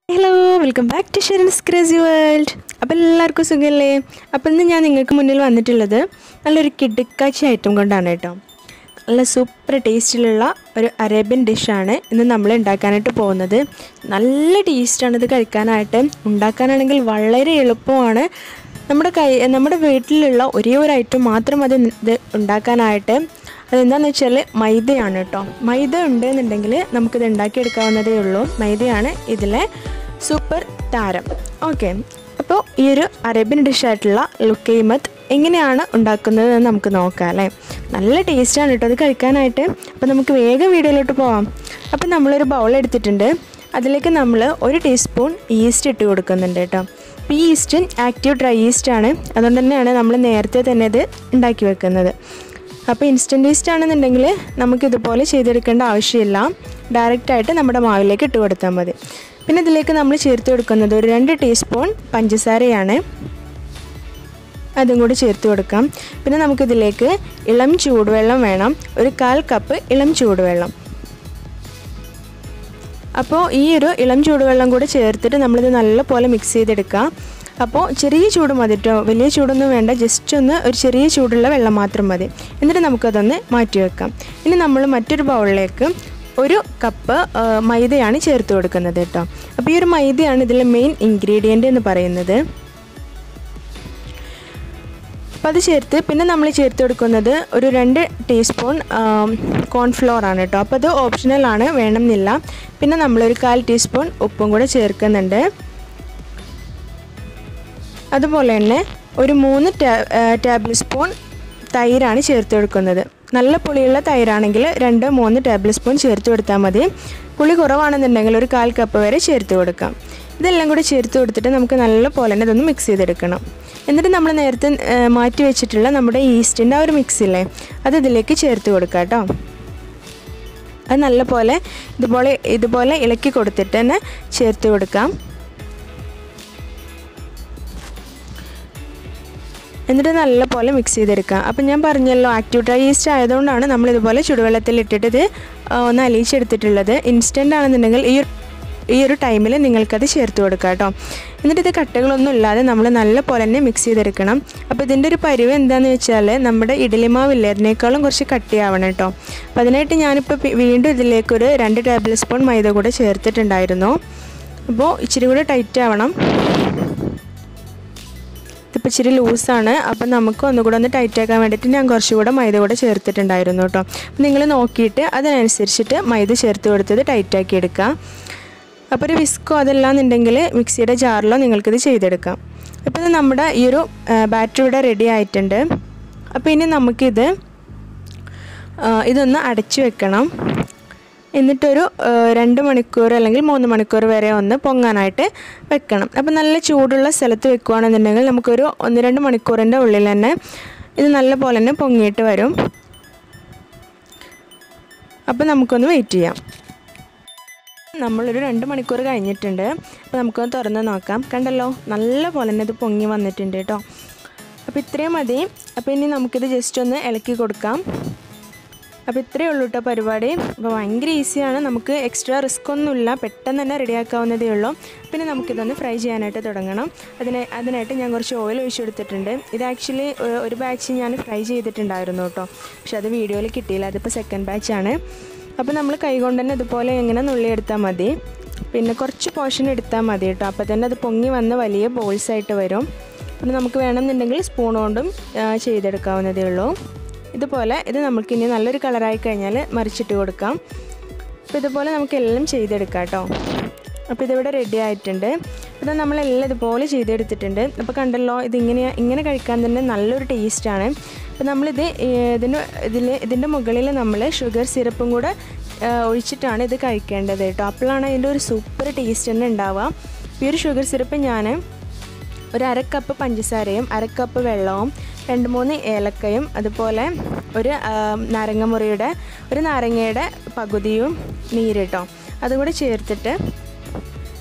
hello welcome back to Sherin's crazy world അപ്പോൾ എല്ലാവർക്കും സുഖമല്ലേ അപ്പോൾ ഇന്ന് ഞാൻ നിങ്ങൾക്ക് മുന്നിൽ വന്നിട്ടുള്ളത് നല്ലൊരു കിടുക്കാച്ചി ഐറ്റം കൊണ്ടാണ് കേട്ടോ നല്ല സൂപ്പർ ടേസ്റ്റിലുള്ള ഒരു അറേബ്യൻ ഡിഷാണ് ഇന്ന് നമ്മൾ ഉണ്ടാക്കാനായിട്ട് പോകുന്നത് നല്ല ടേസ്റ്റാണ് ഇത് കഴിക്കാനായിട്ട് ഉണ്ടാക്കാനാണെങ്കിൽ വളരെ എളുപ്പമാണ് നമ്മുടെ കൈ നമ്മുടെ വീട്ടിലുള്ള ഒരേ ഒരു ഐറ്റം മാത്രം മതി ഇത് ഉണ്ടാക്കാനായിട്ട് അതെന്താണെന്ന് വെച്ചാൽ മൈദയാണ് കേട്ടോ മൈദ ഉണ്ടെന്നുണ്ടെങ്കിൽ നമുക്കിത് ഉണ്ടാക്കിയെടുക്കാവുന്നതേ ഉള്ളൂ മൈദയാണ് ഇതിലെ സൂപ്പർ താരം ഓക്കെ അപ്പോൾ ഈ ഒരു അറേബ്യൻ ഡിഷായിട്ടുള്ള ലുക്കൈമത്ത് എങ്ങനെയാണ് ഉണ്ടാക്കുന്നത് എന്ന് നമുക്ക് നോക്കാം അല്ലേ നല്ല ടേസ്റ്റാണ് കേട്ടോ അത് കഴിക്കാനായിട്ട് അപ്പോൾ നമുക്ക് വേഗം വീഡിയോയിലോട്ട് പോവാം അപ്പോൾ നമ്മളൊരു ബൗൾ എടുത്തിട്ടുണ്ട് അതിലേക്ക് നമ്മൾ ഒരു ടീസ്പൂൺ ഈസ്റ്റ് ഇട്ട് കൊടുക്കുന്നുണ്ട് കേട്ടോ അപ്പോൾ ഈ ഈസ്റ്റ് ആക്റ്റീവ് ഡ്രൈ ഈസ്റ്റ് ആണ് അതുകൊണ്ട് തന്നെയാണ് നമ്മൾ നേരത്തെ തന്നെ ഇത് ഉണ്ടാക്കി വെക്കുന്നത് അപ്പോൾ ഇൻസ്റ്റൻറ്റ് ഈസ്റ്റ് ആണെന്നുണ്ടെങ്കിൽ നമുക്കിതുപോലെ ചെയ്തെടുക്കേണ്ട ആവശ്യമില്ല ഡയറക്റ്റായിട്ട് നമ്മുടെ മാവിലേക്ക് ഇട്ട് കൊടുത്താൽ മതി പിന്നെ ഇതിലേക്ക് നമ്മൾ ചേർത്ത് കൊടുക്കുന്നത് ഒരു രണ്ട് ടീസ്പൂൺ പഞ്ചസാരയാണ് അതും കൂടി ചേർത്ത് കൊടുക്കാം പിന്നെ നമുക്കിതിലേക്ക് ഇളം ചൂടുവെള്ളം വേണം ഒരു കാൽ കപ്പ് ഇളം ചൂടുവെള്ളം അപ്പോൾ ഈ ഒരു ഇളം ചൂടുവെള്ളം കൂടി ചേർത്തിട്ട് നമ്മളിത് നല്ലപോലെ മിക്സ് ചെയ്തെടുക്കാം അപ്പോൾ ചെറിയ ചൂട് മതി കേട്ടോ വലിയ ചൂടൊന്നും വേണ്ട ജസ്റ്റ് ഒന്ന് ഒരു ചെറിയ ചൂടുള്ള വെള്ളം മാത്രം മതി എന്നിട്ട് നമുക്കതൊന്ന് മാറ്റി വെക്കാം ഇനി നമ്മൾ മറ്റൊരു ബൗളിലേക്ക് ഒരു കപ്പ് മൈദയാണ് ചേർത്ത് കൊടുക്കുന്നത് കേട്ടോ അപ്പോൾ ഈ ഒരു മൈദയാണ് ഇതിലെ മെയിൻ ഇൻഗ്രീഡിയൻ്റ് എന്ന് പറയുന്നത് അപ്പോൾ അത് ചേർത്ത് പിന്നെ നമ്മൾ ചേർത്ത് കൊടുക്കുന്നത് ഒരു രണ്ട് ടീസ്പൂൺ കോൺഫ്ലോർ ആണ് കേട്ടോ അപ്പോൾ അത് ഓപ്ഷണലാണ് വേണമെന്നില്ല പിന്നെ നമ്മളൊരു കാൽ ടീസ്പൂൺ ഉപ്പും കൂടെ ചേർക്കുന്നുണ്ട് അതുപോലെ തന്നെ ഒരു മൂന്ന് ടേബിൾ സ്പൂൺ തൈരാണ് ചേർത്ത് കൊടുക്കുന്നത് നല്ല പുളിയുള്ള തൈരാണെങ്കിൽ രണ്ട് മൂന്ന് ടേബിൾ സ്പൂൺ ചേർത്ത് കൊടുത്താൽ മതി പുളി കുറവാണെന്നുണ്ടെങ്കിൽ ഒരു കാൽ കപ്പ് വരെ ചേർത്ത് കൊടുക്കാം ഇതെല്ലാം കൂടി ചേർത്ത് കൊടുത്തിട്ട് നമുക്ക് നല്ല പോലെ തന്നെ ഇതൊന്ന് മിക്സ് ചെയ്തെടുക്കണം എന്നിട്ട് നമ്മൾ നേരത്തെ മാറ്റി വെച്ചിട്ടുള്ള നമ്മുടെ ഈസ്റ്റിൻ്റെ ആ ഒരു മിക്സില്ലേ അത് ഇതിലേക്ക് ചേർത്ത് കൊടുക്കാം കേട്ടോ അത് നല്ല പോലെ ഇതുപോലെ ഇതുപോലെ ഇളക്കി കൊടുത്തിട്ട് തന്നെ ചേർത്ത് കൊടുക്കാം എന്നിട്ട് നല്ല പോലെ മിക്സ് ചെയ്തെടുക്കാം അപ്പം ഞാൻ പറഞ്ഞല്ലോ ആക്റ്റീവ് ഡ്രൈ ഈസ്റ്റ് ആയതുകൊണ്ടാണ് നമ്മൾ ഇതുപോലെ ചുടുവെള്ളത്തിൽ ഇട്ടിട്ട് ഇത് ഒന്ന് അലിയിച്ചെടുത്തിട്ടുള്ളത് ഇൻസ്റ്റൻ്റ് ആണെന്നുണ്ടെങ്കിൽ ഈ ഈ ഒരു ടൈമിൽ നിങ്ങൾക്കത് ചേർത്ത് കൊടുക്കാം കേട്ടോ എന്നിട്ട് ഇത് കട്ടകളൊന്നും ഇല്ലാതെ നമ്മൾ നല്ല പോലെ തന്നെ മിക്സ് ചെയ്തെടുക്കണം അപ്പോൾ ഇതിൻ്റെ ഒരു പരിവ് എന്താണെന്ന് വെച്ചാൽ നമ്മുടെ ഇഡലിമാവില്ലേ അതിനേക്കാളും കുറച്ച് കട്ടിയാവണം കേട്ടോ അപ്പോൾ അതിനായിട്ട് ഞാനിപ്പോൾ വീണ്ടും ഇതിലേക്കൊരു രണ്ട് ടേബിൾ സ്പൂൺ മൈദ കൂടെ ചേർത്തിട്ടുണ്ടായിരുന്നു അപ്പോൾ ഇച്ചിരി കൂടെ ടൈറ്റ് ആവണം ഇതിപ്പോൾ ഇച്ചിരി ലൂസാണ് അപ്പം നമുക്ക് ഒന്നുകൂടെ ഒന്ന് ടൈറ്റ് ആക്കാൻ വേണ്ടിയിട്ട് ഞാൻ കുറച്ചുകൂടെ മൈദ കൂടെ ചേർത്തിട്ടുണ്ടായിരുന്നു കേട്ടോ അപ്പം നിങ്ങൾ നോക്കിയിട്ട് അതിനനുസരിച്ചിട്ട് മൈദ ചേർത്ത് കൊടുത്തത് ടൈറ്റാക്കി എടുക്കുക അപ്പോൾ ഒരു വിസ്കോ അതല്ലാന്നുണ്ടെങ്കിൽ മിക്സിയുടെ ജാറിലോ നിങ്ങൾക്കിത് ചെയ്തെടുക്കാം അപ്പോൾ നമ്മുടെ ഈ ഒരു ബാറ്ററി ഇവിടെ റെഡി ആയിട്ടുണ്ട് അപ്പോൾ ഇനി നമുക്കിത് ഇതൊന്ന് അടച്ചു വെക്കണം എന്നിട്ടൊരു രണ്ട് മണിക്കൂർ അല്ലെങ്കിൽ മൂന്ന് മണിക്കൂർ വരെ ഒന്ന് പൊങ്ങാനായിട്ട് വെക്കണം അപ്പോൾ നല്ല ചൂടുള്ള സ്ഥലത്ത് വെക്കുകയാണെന്നുണ്ടെങ്കിൽ നമുക്കൊരു ഒന്ന് രണ്ട് മണിക്കൂറിൻ്റെ ഉള്ളിൽ തന്നെ ഇത് നല്ല പോലെ തന്നെ പൊങ്ങിയിട്ട് വരും അപ്പോൾ നമുക്കൊന്ന് വെയിറ്റ് ചെയ്യാം നമ്മളൊരു രണ്ട് മണിക്കൂർ കഴിഞ്ഞിട്ടുണ്ട് അപ്പോൾ നമുക്കൊന്ന് തുറന്ന് നോക്കാം കണ്ടല്ലോ നല്ല പോലെ തന്നെ ഇത് പൊങ്ങി വന്നിട്ടുണ്ട് കേട്ടോ അപ്പോൾ ഇത്രയും മതി അപ്പോൾ ഇനി നമുക്കിത് ജസ്റ്റ് ഒന്ന് ഇളക്കി കൊടുക്കാം അപ്പോൾ ഇത്രയേ ഉള്ളൂ കേട്ടോ പരിപാടി അപ്പോൾ ഭയങ്കര ഈസിയാണ് നമുക്ക് എക്സ്ട്രാ റിസ്ക് ഒന്നുമില്ല പെട്ടെന്ന് തന്നെ റെഡിയാക്കാവുന്നതേ ഉള്ളൂ പിന്നെ നമുക്കിതൊന്ന് ഫ്രൈ ചെയ്യാനായിട്ട് തുടങ്ങണം അതിന് അതിനായിട്ട് ഞാൻ കുറച്ച് ഓയിൽ ഒഴിച്ചു കൊടുത്തിട്ടുണ്ട് ഇത് ആക്ച്വലി ഒരു ബാച്ച് ഞാൻ ഫ്രൈ ചെയ്തിട്ടുണ്ടായിരുന്നു കേട്ടോ പക്ഷെ അത് വീഡിയോയിൽ കിട്ടിയില്ല അതിപ്പോൾ സെക്കൻഡ് ബാച്ചാണ് അപ്പോൾ നമ്മൾ കൈകൊണ്ട് തന്നെ ഇതുപോലെ ഇങ്ങനെ നുള്ളിയെടുത്താൽ മതി പിന്നെ കുറച്ച് പോർഷൻ എടുത്താൽ മതി കേട്ടോ അപ്പോൾ തന്നെ അത് പൊങ്ങി വന്ന് വലിയ ബോൾസ് ആയിട്ട് വരും പിന്നെ നമുക്ക് വേണമെന്നുണ്ടെങ്കിൽ സ്പൂൺ കൊണ്ടും ചെയ്തെടുക്കാവുന്നതേ ഉള്ളൂ ഇതുപോലെ ഇത് നമുക്കിനി നല്ലൊരു കളറായി കഴിഞ്ഞാൽ മറിച്ചിട്ട് കൊടുക്കാം അപ്പോൾ ഇതുപോലെ നമുക്ക് എല്ലാം ചെയ്തെടുക്കാം കേട്ടോ അപ്പോൾ ഇതിവിടെ റെഡി ആയിട്ടുണ്ട് ഇത് നമ്മളെല്ലാം ഇതുപോലെ ചെയ്തെടുത്തിട്ടുണ്ട് അപ്പോൾ കണ്ടല്ലോ ഇതിങ്ങനെ ഇങ്ങനെ കഴിക്കാൻ തന്നെ നല്ലൊരു ടേസ്റ്റാണ് അപ്പോൾ നമ്മളിത് ഇതിന് ഇതിൽ ഇതിൻ്റെ മുകളിൽ നമ്മൾ ഷുഗർ സിറപ്പും കൂടെ ഒഴിച്ചിട്ടാണ് ഇത് കഴിക്കേണ്ടത് കേട്ടോ അപ്പോഴാണ് അതിൻ്റെ ഒരു സൂപ്പർ ടേസ്റ്റ് തന്നെ ഉണ്ടാവുക ഈ ഒരു ഷുഗർ സിറപ്പ് ഞാൻ ഒരു അരക്കപ്പ് പഞ്ചസാരയും അരക്കപ്പ് വെള്ളവും രണ്ട് മൂന്ന് ഏലക്കയും അതുപോലെ ഒരു നാരങ്ങമുറിയുടെ ഒരു നാരങ്ങയുടെ പകുതിയും നീര് കേട്ടോ അതും കൂടി ചേർത്തിട്ട്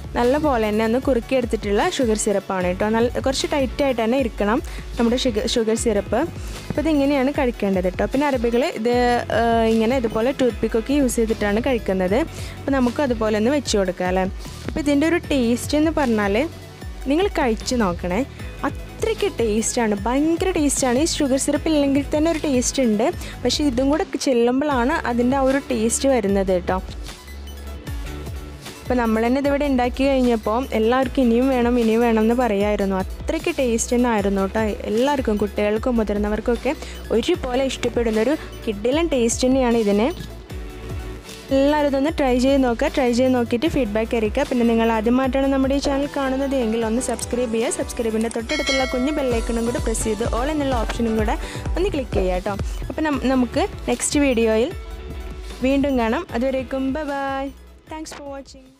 നല്ല പോലെ തന്നെ ഒന്ന് കുറുക്കി എടുത്തിട്ടുള്ള ഷുഗർ സിറപ്പാണ് കേട്ടോ നല്ല കുറച്ച് ടൈറ്റായിട്ട് തന്നെ ഇരിക്കണം നമ്മുടെ ഷുഗർ ഷുഗർ സിറപ്പ് അപ്പോൾ ഇതിങ്ങനെയാണ് കഴിക്കേണ്ടത് കേട്ടോ പിന്നെ അറബികൾ ഇത് ആ, ഇങ്ങനെ ഇതുപോലെ ടൂത്ത് പിക്കൊക്കെ യൂസ് ചെയ്തിട്ടാണ് കഴിക്കുന്നത് അപ്പോൾ നമുക്ക് അതുപോലെ ഒന്ന് വെച്ച് കൊടുക്കാം അല്ലേ അപ്പോൾ ഇതിൻ്റെ ഒരു ടേസ്റ്റ് എന്ന് പറഞ്ഞാൽ നിങ്ങൾ കഴിച്ച് നോക്കണേ അത്രയ്ക്ക് ടേസ്റ്റാണ് ഭയങ്കര ടേസ്റ്റാണ് ഈ ഷുഗർ സിറപ്പ് ഇല്ലെങ്കിൽ തന്നെ ഒരു ടേസ്റ്റ് ഉണ്ട് പക്ഷേ ഇതും കൂടെ ചെല്ലുമ്പോഴാണ് അതിൻ്റെ ആ ഒരു ടേസ്റ്റ് വരുന്നത് കേട്ടോ അപ്പോൾ നമ്മൾ തന്നെ ഇതിവിടെ ഉണ്ടാക്കി കഴിഞ്ഞപ്പോൾ എല്ലാവർക്കും ഇനിയും വേണം ഇനിയും വേണം എന്ന് പറയായിരുന്നു അത്രയ്ക്ക് ടേസ്റ്റ് തന്നെ ആയിരുന്നു കേട്ടോ എല്ലാവർക്കും കുട്ടികൾക്കും മുതിർന്നവർക്കൊക്കെ ഒരുപോലെ ഇഷ്ടപ്പെടുന്ന ഒരു കിഡിലൻ ടേസ്റ്റ് തന്നെയാണ് ഇതിന് എല്ലാവരും ഇതൊന്ന് ട്രൈ ചെയ്ത് നോക്കുക ട്രൈ ചെയ്ത് നോക്കിയിട്ട് ഫീഡ്ബാക്ക് അറിയിക്കുക പിന്നെ നിങ്ങൾ ആദ്യമായിട്ടാണ് നമ്മുടെ ഈ ചാനൽ കാണുന്നത് എങ്കിൽ ഒന്ന് സബ്സ്ക്രൈബ് ചെയ്യുക സബ്സ്ക്രൈബിൻ്റെ തൊട്ടടുത്തുള്ള കുഞ്ഞു ബെല്ലൈക്കണും കൂടെ പ്രസ് ചെയ്ത് ഓൾ എന്നുള്ള ഓപ്ഷനും കൂടെ ഒന്ന് ക്ലിക്ക് ചെയ്യുക കേട്ടോ അപ്പോൾ നം- നമുക്ക് നെക്സ്റ്റ് വീഡിയോയിൽ വീണ്ടും കാണാം അതുവരേക്കും bye bye thanks for watching